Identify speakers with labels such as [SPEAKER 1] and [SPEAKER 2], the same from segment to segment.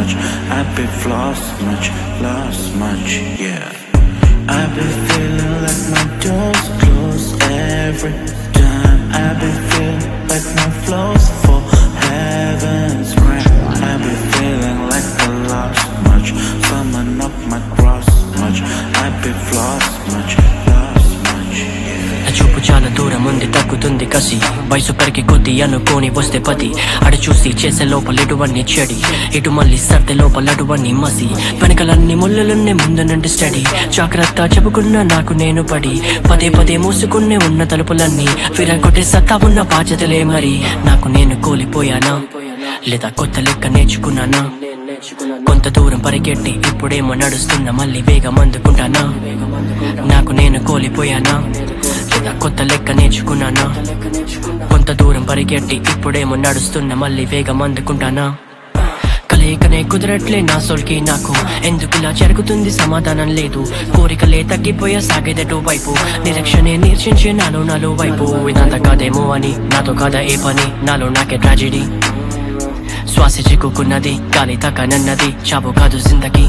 [SPEAKER 1] much. I've been lost much, lost much, yeah. I've been feeling like my doors close every time. I've been feeling like my flows for heaven's grant. I've been feeling like I lost much. Summon up my cross much. I've been lost much, lost much, yeah.
[SPEAKER 2] నా చూపు చాలా దూరం ఉంది తగ్గుతుంది కసి వయసు పెరిగి కొద్ది అనుకోని వస్తే పది అడు చూసి చేసే లోపల ఇటువన్నీ చెడి ఇటు మళ్ళీ సర్ది లోపల అటువన్నీ మసి వెనకలన్నీ ముళ్ళలున్నే ముందు నుండి స్టడీ జాగ్రత్త చెప్పుకున్న నాకు నేను పడి పదే పదే మూసుకునే ఉన్న తలుపులన్నీ విరగొట్టే సత్తా ఉన్న బాధ్యతలే మరి నాకు నేను కోల్పోయానా లేదా కొత్త లెక్క నేర్చుకున్నానా కొంత దూరం పరిగెట్టి ఇప్పుడేమో నడుస్తున్నా మళ్ళీ వేగం అందుకుంటానా నాకు నేను కోల్పోయానా లేదా కొత్త లెక్క నేర్చుకున్నానా కొంత దూరం పరిగెట్టి ఇప్పుడేమో నడుస్తున్నా మళ్ళీ వేగం అందుకుంటానా కలయికనే కుదరట్లే నా సోల్కి నాకు ఎందుకు ఇలా జరుగుతుంది సమాధానం లేదు కోరికలే తగ్గిపోయా సాగేదటో వైపు నిరీక్షనే నిర్చించే నాలో నాలో వైపు ఇదంతా కాదేమో అని నాతో కాదా ఏ పని నాలో నాకే ట్రాజెడీ శ్వాస చిక్కుకున్నది గాలి తక్కనన్నది చావు కాదు జిందగీ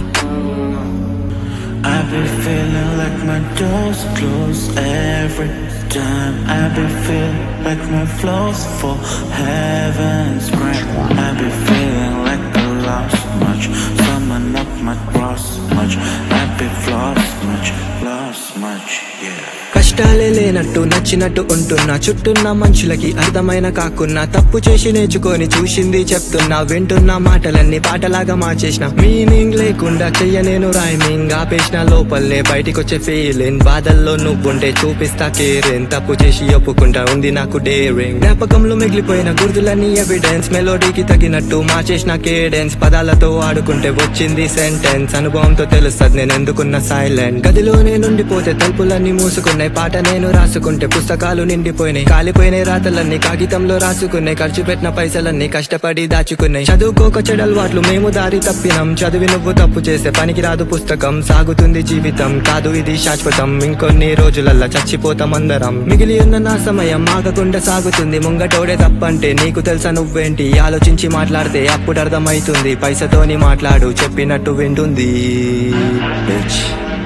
[SPEAKER 1] I've been feeling like my doors close every time. I've been feeling like my flows for heaven's grant. I've been feeling like I lost much. Summon up my cross much. I've been lost much, lost much, yeah.
[SPEAKER 3] కష్టాలే లేనట్టు నచ్చినట్టు ఉంటున్నా చుట్టున్న మనుషులకి అర్థమైన కాకున్నా తప్పు చేసి నేర్చుకొని చూసింది చెప్తున్నా వింటున్న మాటలన్నీ పాటలాగా మార్చేసిన మీనింగ్ లేకుండా చెయ్య నేను రైమింగ్ ఆపేసిన లోపలనే బయటికొచ్చే ఫీలింగ్ బాధల్లో నువ్వుంటే చూపిస్తా కేరింగ్ తప్పు చేసి ఒప్పుకుంటా ఉంది నాకు డేరింగ్ జ్ఞాపకంలో మిగిలిపోయిన గుర్తులన్నీ ఎవిడెన్స్ మెలోడీకి తగినట్టు మార్చేసిన కేడెన్స్ పదాలతో ఆడుకుంటే వచ్చింది సెంటెన్స్ అనుభవంతో తెలుస్తుంది నేను ఎందుకున్న సైలెంట్ గదిలోనే నుండిపోతే తలుపులన్నీ మూసుకున్నాయి పాట నేను రాసుకుంటే పుస్తకాలు నిండిపోయినాయి కాలిపోయినాయి రాతలన్నీ కాగితంలో రాసుకున్నాయి ఖర్చు పెట్టిన పైసలన్నీ కష్టపడి దాచుకున్నాయి చదువుకోక చెడలవాట్లు మేము దారి తప్పినాం చదివి నువ్వు తప్పు చేస్తే పనికి రాదు పుస్తకం సాగుతుంది జీవితం కాదు ఇది శాశ్వతం ఇంకొన్ని రోజులల్లా చచ్చిపోతాం అందరం మిగిలి ఉన్న నా సమయం ఆగకుండా సాగుతుంది ముంగటోడే తప్పంటే నీకు తెలుసా నువ్వేంటి ఆలోచించి మాట్లాడితే అప్పుడు అర్థమైతుంది పైసతోని మాట్లాడు చెప్పినట్టు వింటుంది Bitch.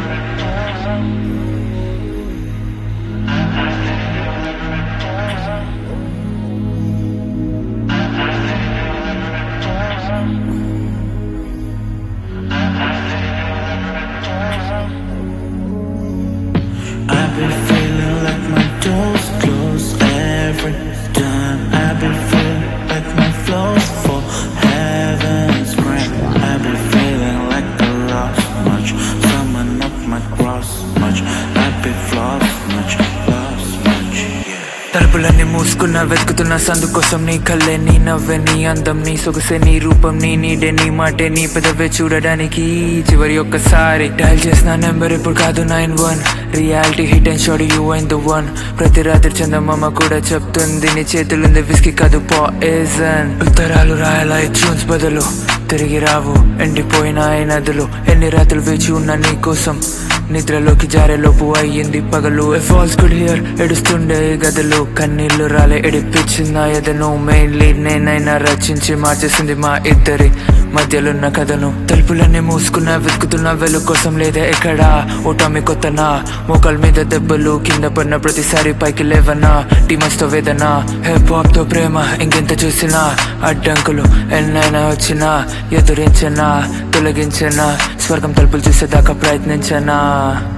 [SPEAKER 1] I've been feeling like my doors close every time. I've been feeling like my flows for heaven's grant. I've been feeling like I lost much. Summon up my cross much. I've been lost much, lost much, yeah.
[SPEAKER 4] తలుపులన్నీ మూసుకున్నా వెతుకుతున్న సందు కోసం నీ కళ్ళే నీ నవ్వే నీ అందం నీ సొగసే నీ రూపం నీ నీడే నీ మాటే నీ పెదవే చూడడానికి చివరి ఒక్కసారి డయల్ చేసిన నెంబర్ ఇప్పుడు కాదు nine one reality hit and should you in the one ప్రతి రాత్రి చందమామ కూడా చెప్తుంది నీ చేతులుంది విస్కీ కాదు పాయిజన్ ఉత్తరాలు రాయాల ట్యూన్స్ బదులు తిరిగి రావు ఎండిపోయిన ఈ నదులు ఎన్ని రాత్రులు వేచి ఉన్నా నీ కోసం నిద్రలోకి జారే లోపు అయ్యింది పగలు ఫాల్స్ గుడ్ హియర్ ఎడుస్తుండే ఈ గదులు కన్నీళ్లు రాలే ఎడిపించింది ఎదను మెయిన్ లీడ్ నేనైనా రచించి మార్చేసింది మా ఇద్దరి మధ్యలున్న కథను తలుపులన్నీ మూసుకున్న వెతుకుతున్న వెలుగు కోసం లేదా ఎక్కడా ఓటమి కొత్తనా మోకాల మీద దెబ్బలు కింద పడిన ప్రతిసారి పైకి లేవనా టీమస్ తో వేదన హిప్ హాప్ తో ప్రేమ ఇంకెంత చూసినా అడ్డంకులు ఎన్నైనా వచ్చినా ఎదురించనా తొలగించనా స్వర్గం తలుపులు చూసేదాకా ప్రయత్నించనా